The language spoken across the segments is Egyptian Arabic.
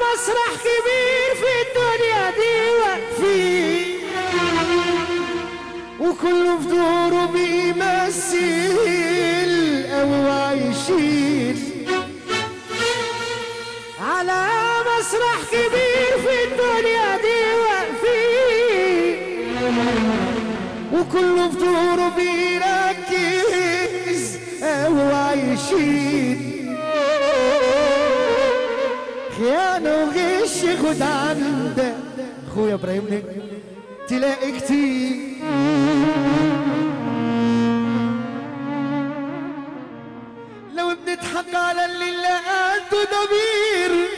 مسرح كبير في الدنيا دي واقفين وكله في دوره بيمثل او عايشين على مسرح كبير في الدنيا دي واقفين وكله في دوره بيركز او عايشين خيانة وغش خد عندك اخويا ابراهيم نجم تلاقي كتير لو بنضحك على اللي لقيته ضمير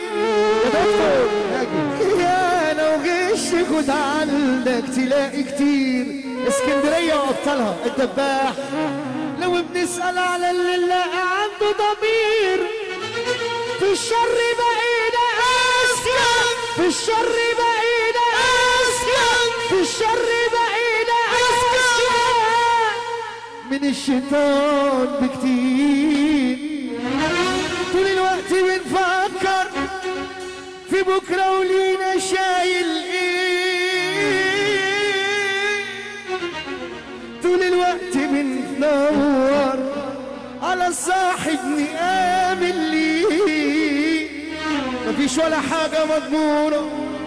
خيانة وغش خد عندك تلاقي كتير اسكندرية وابطالها الدباح لو بنسأل على اللي لقى عنده ضمير في الشر بقينا اسكن في الشر بقينا اسكن في الشر بقينا اسكن من الشيطان بكتير طول الوقت بنفكر في بكره ولينا شايل ايه طول الوقت بندور على صاحب نقابل ليه مفيش ولا حاجة مضمونة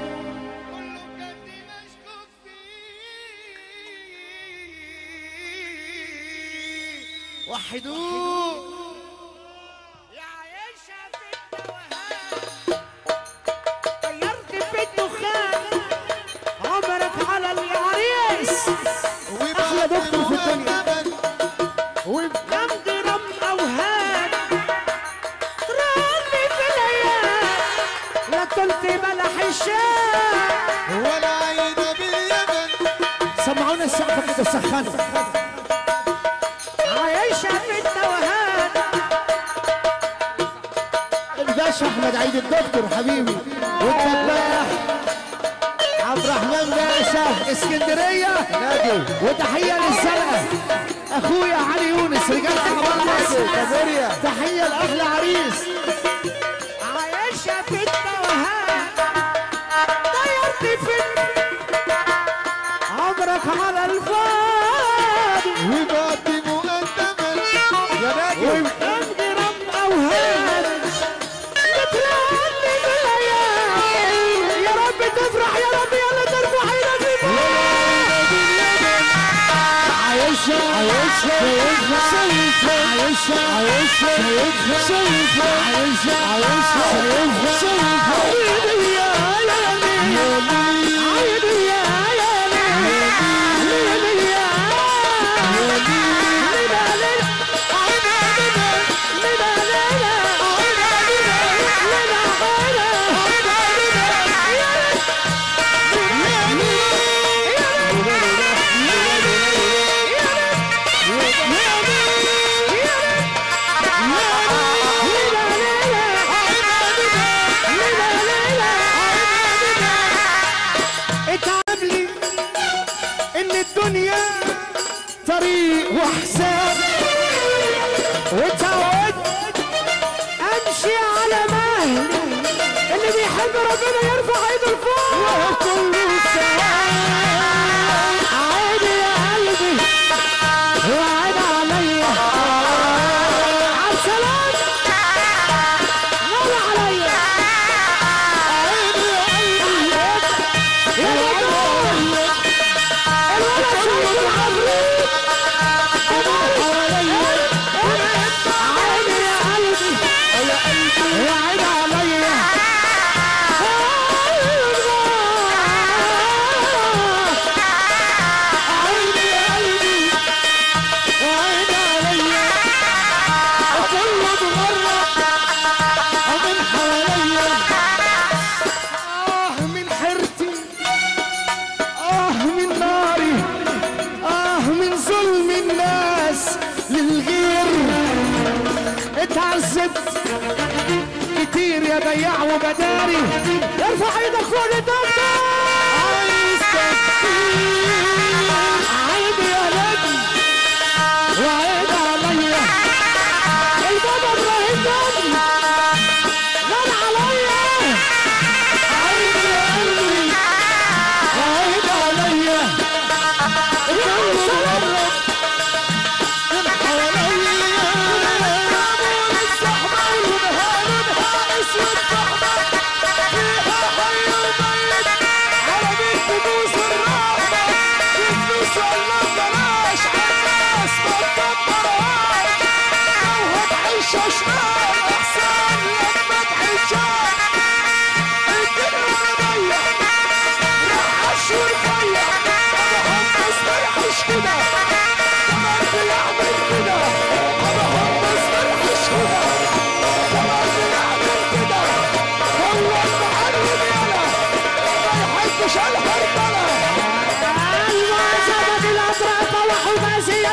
وحدوه يا عايشة في التوهان طيرت في الدخان عمرك على العريس أحلى دكتور في الدنيا كم درم اوهام ترمي في الايام لا قلت بلح الشام ولا عين باليمن سمعونا السقف كده سخنوا عايشة في التوهان الباشا احمد عيد الدكتور حبيبي والدباح عبد الرحمن باشا اسكندريه نادي وتحيه للزرقاء اخويا علي يونس رجال اخبار مصر تحيه لاحلى عريس عايشة في التوهان طيرت في عمرك على الفاضي وبعد مقدما يا ناجي كم جرام اوهام بترمي في الايام يا رب تفرح يا رب يلا ترفع ايدك عايشه عايشه عايشه عايشه عايشه عايشه عايشه عايشه عايشه يا عيني يا اتعب لي ان الدنيا طريق وحساب وتعودت امشي على مهلي اللي بيحب ربنا يرفع ايده لفوق وكله سواء عادي يا قلبي وعين عليا عالسلام غالي عليا عيني يا قلبي يا جدع الولد شايف العفريت عيني يا قلبي يا عين عليا عيني يا قلبي وعين عليا وكل مغرب ومن حواليا آه من حيرتي آه من ناري آه من ظلم الناس للغير اتعذبت كتير يا بياع وبداري ارفع ايدك فوق الدكتور عايز تكفير عيب يا نجم وعيب عليا البابا ابراهيم نجم غار عليا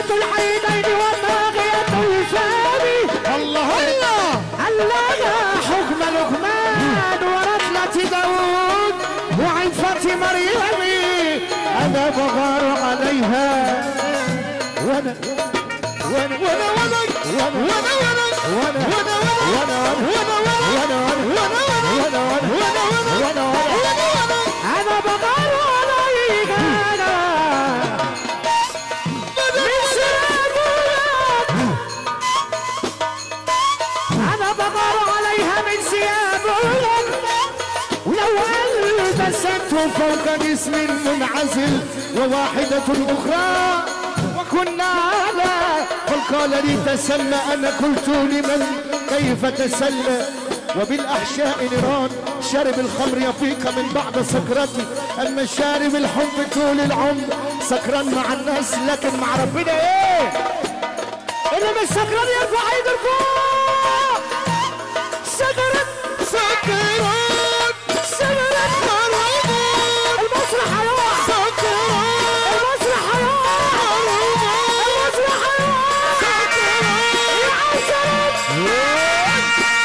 ذات العينين والطاغية الفامي الله الله علقها حكم لقمان ورثلة داود وعفة مريم أنا بغار عليها وأنا وأنا وانا وانا وأنا وانا وانا وأنا وانا وانا وأنا وأنا وأنا وأنا وأنا أنا بغار عليها من سيابك أنا بغار عليها من ثيابك ولو ألبسته فوق جسم منعزل وواحدة أخرى وكنا على قل قال لي تسلى أنا قلت لمن كيف تسلى وبالأحشاء نيران شارب الخمر يفيق من بعد سكرتي أما شارب الحب طول العمر سكران مع الناس لكن مع ربنا إيه اللي مش سكران يرفع ايده لفوق سكران سكران سكران المسرح هيقع المسرح هيقع المسرح هيقع يا عسل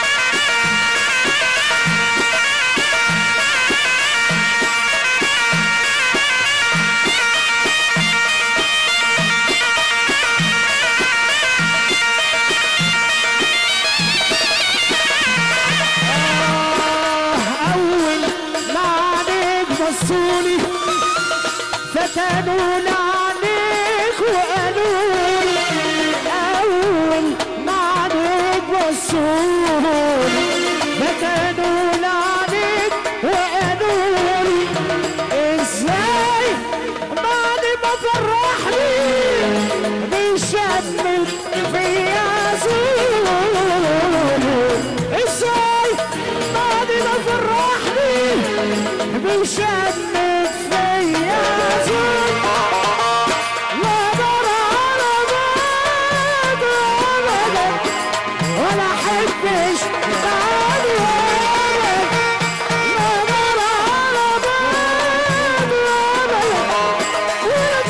أول ما عليك بصولي فتنوا عليك وقالوا لي أول ما عليك بصولي فتنوا عليك وقالوا لي إزاي بعد ما فرحني بيشمت فيا زول ازاي بعد ما فرحني بيشمت فيا زول لا درى على بعد ابدا ولا احبش بعد ابدا لا درى على بعد ابدا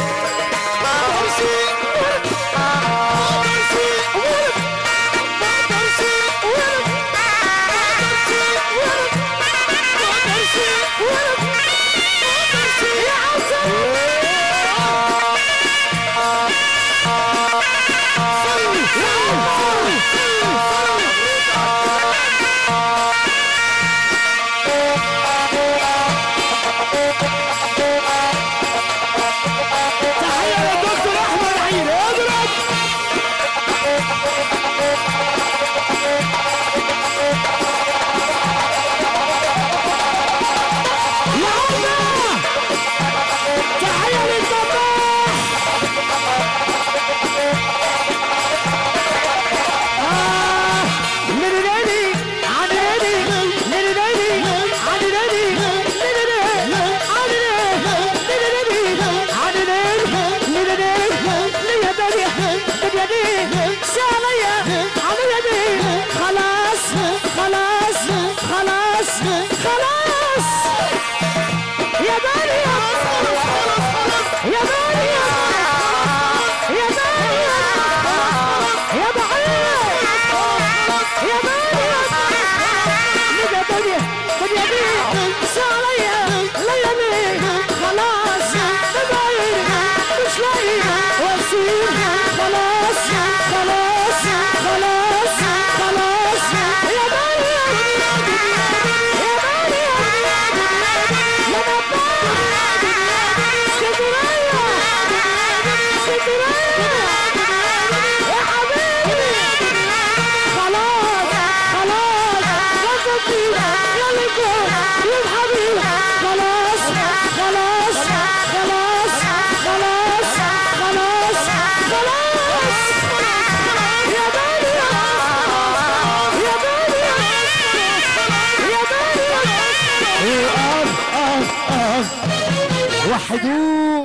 تحية للدكتور أحمد عيد اضرب يا الله تحية للطباخ آه للنادي عن النادي للنادي عن النادي للنادي عن النادي عن النادي للنادي لليدي سالية عن اليدي خلاص خلاص خلاص خلاص يا مريم يا مريم يا مريم يا بعيد يا مريم لقى دنيا دنيا دي سالية ليالي خلاص تبعيد مش لاقي وسيل خلاص خلاص خلاص خلاص يا مريم يا مريم يا مبارك اسكندرية اسكندرية يا حبيبي خلاص خلاص غزتي يا لكم يا حبيبي خلاص خلاص خلاص خلاص خلاص خلاص يا مريم يا مريم يا مريم وحدوه